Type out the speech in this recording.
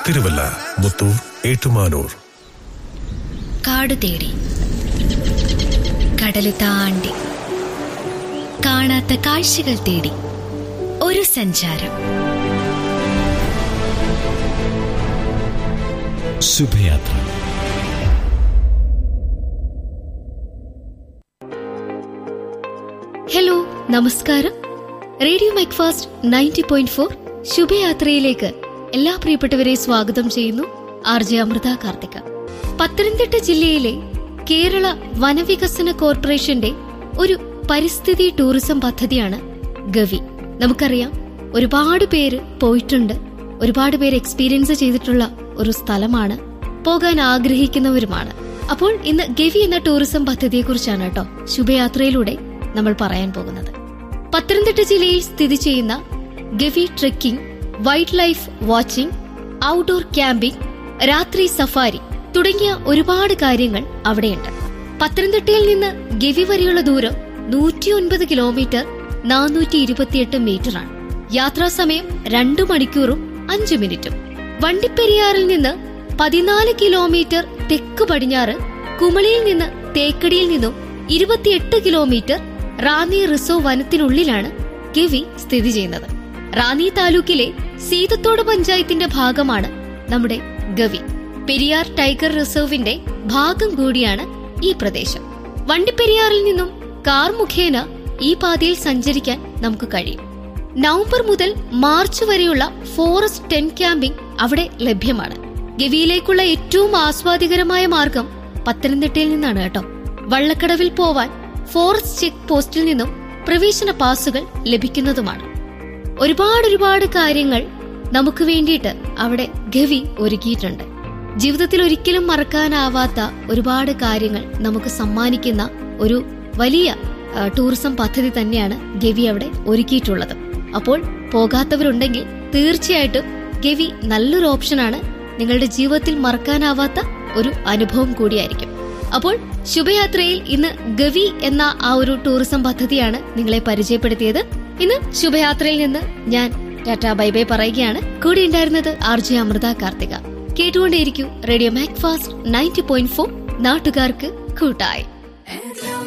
തിരുവല്ല മുത്തൂർ ഏറ്റുമാനൂർ കാട് തേടി കടല് താണ്ടി കാണാത്ത കാഴ്ചകൾ തേടി ഒരു സഞ്ചാരം ശുഭയാത്ര ഹലോ നമസ്കാരം radio Macfast ninety point four ശുഭയാത്രയിലേക്ക് എല്ലാ പ്രിയപ്പെട്ടവരെയും സ്വാഗതം ചെയ്യുന്നു ആർ ജെ അമൃത കാർത്തിക പത്തനംതിട്ട ജില്ലയിലെ കേരള വനവികസന കോർപ്പറേഷന്റെ ഒരു പരിസ്ഥിതി ടൂറിസം പദ്ധതിയാണ് ഗവി നമുക്കറിയാം ഒരുപാട് പേര് പോയിട്ടുണ്ട് ഒരുപാട് പേര് എക്സ്പീരിയൻസ് ചെയ്തിട്ടുള്ള ഒരു സ്ഥലമാണ് പോകാൻ ആഗ്രഹിക്കുന്നവരുമാണ് അപ്പോൾ ഇന്ന് ഗവി എന്ന ടൂറിസം പദ്ധതിയെക്കുറിച്ചാണ് കേട്ടോ ശുഭയാത്രയിലൂടെ നമ്മൾ പറയാൻ പോകുന്നത് പത്തനംതിട്ട ജില്ലയിൽ സ്ഥിതി ചെയ്യുന്ന Gavi trekking wildlife watching outdoor camping രാത്രി സഫാരി തുടങ്ങിയ ഒരുപാട് കാര്യങ്ങൾ അവിടെയുണ്ട് പത്തനംതിട്ടയിൽ നിന്ന് ഗവി വരെയുള്ള ദൂരം നൂറ്റി ഒൻപത് കിലോമീറ്റർ നാനൂറ്റി ഇരുപത്തിയെട്ട് മീറ്ററാണ് യാത്രാസമയം രണ്ടു മണിക്കൂറും അഞ്ചു മിനിറ്റും വണ്ടിപ്പെരിയാറിൽ നിന്ന് പതിനാല് കിലോമീറ്റർ തെക്ക് പടിഞ്ഞാറ് കുമളിയിൽ നിന്ന് തേക്കടിയിൽ നിന്നും ഇരുപത്തിയെട്ട് കിലോമീറ്റർ റാന്നി റിസർവ് വനത്തിനുള്ളിലാണ് ഗവി സ്ഥിതി ചെയ്യുന്നത് റാന്നി താലൂക്കിലെ സീതത്തോട് പഞ്ചായത്തിന്റെ ഭാഗമാണ് നമ്മുടെ ഗവി പെരിയാർ ടൈഗർ റിസർവിന്റെ ഭാഗം കൂടിയാണ് ഈ പ്രദേശം വണ്ടിപ്പെരിയാറിൽ നിന്നും കാർ മുഖേന ഈ പാതയിൽ സഞ്ചരിക്കാൻ നമുക്ക് കഴിയും നവംബർ മുതൽ മാർച്ച് വരെയുള്ള ഫോറസ്റ്റ് ടെൻ ക്യാമ്പിംഗ് അവിടെ ലഭ്യമാണ് ഗവിയിലേക്കുള്ള ഏറ്റവും ആസ്വാദികരമായ മാർഗം പത്തനംതിട്ടയിൽ നിന്നാണ് കേട്ടോ വള്ളക്കടവിൽ പോവാൻ ഫോറസ്റ്റ് ചെക്ക് പോസ്റ്റിൽ നിന്നും പ്രവേശന പാസുകൾ ലഭിക്കുന്നതുമാണ് ഒരുപാട് ഒരുപാട് കാര്യങ്ങൾ നമുക്ക് വേണ്ടിയിട്ട് അവിടെ ഗവി ഒരുക്കിയിട്ടുണ്ട് ജീവിതത്തിൽ ഒരിക്കലും മറക്കാനാവാത്ത ഒരുപാട് കാര്യങ്ങൾ നമുക്ക് സമ്മാനിക്കുന്ന ഒരു വലിയ ആ, ടൂറിസം പദ്ധതി തന്നെയാണ് ഗവി അവിടെ ഒരുക്കിയിട്ടുള്ളത് അപ്പോൾ പോകാത്തവരുണ്ടെങ്കിൽ തീർച്ചയായിട്ടും ഗവി നല്ലൊരു ഓപ്ഷനാണ് നിങ്ങളുടെ ജീവിതത്തിൽ മറക്കാനാവാത്ത ഒരു അനുഭവം കൂടിയായിരിക്കും അപ്പോൾ ശുഭയാത്രയിൽ ഇന്ന് ഗവി എന്ന ആ ഒരു ടൂറിസം പദ്ധതിയാണ് നിങ്ങളെ പരിചയപ്പെടുത്തിയത് ഇന്ന് ശുഭയാത്രയിൽ നിന്ന് ഞാൻ ടാറ്റ ബൈ ബൈ പറയുകയാണ് കൂടെ ഉണ്ടായിരുന്നത് ആർ ജെ അമൃത കാർത്തിക കേട്ടുകൊണ്ടേയിരിക്കൂ radio Macfast ninety point four നാട്ടുകാർക്ക് കൂട്ടായി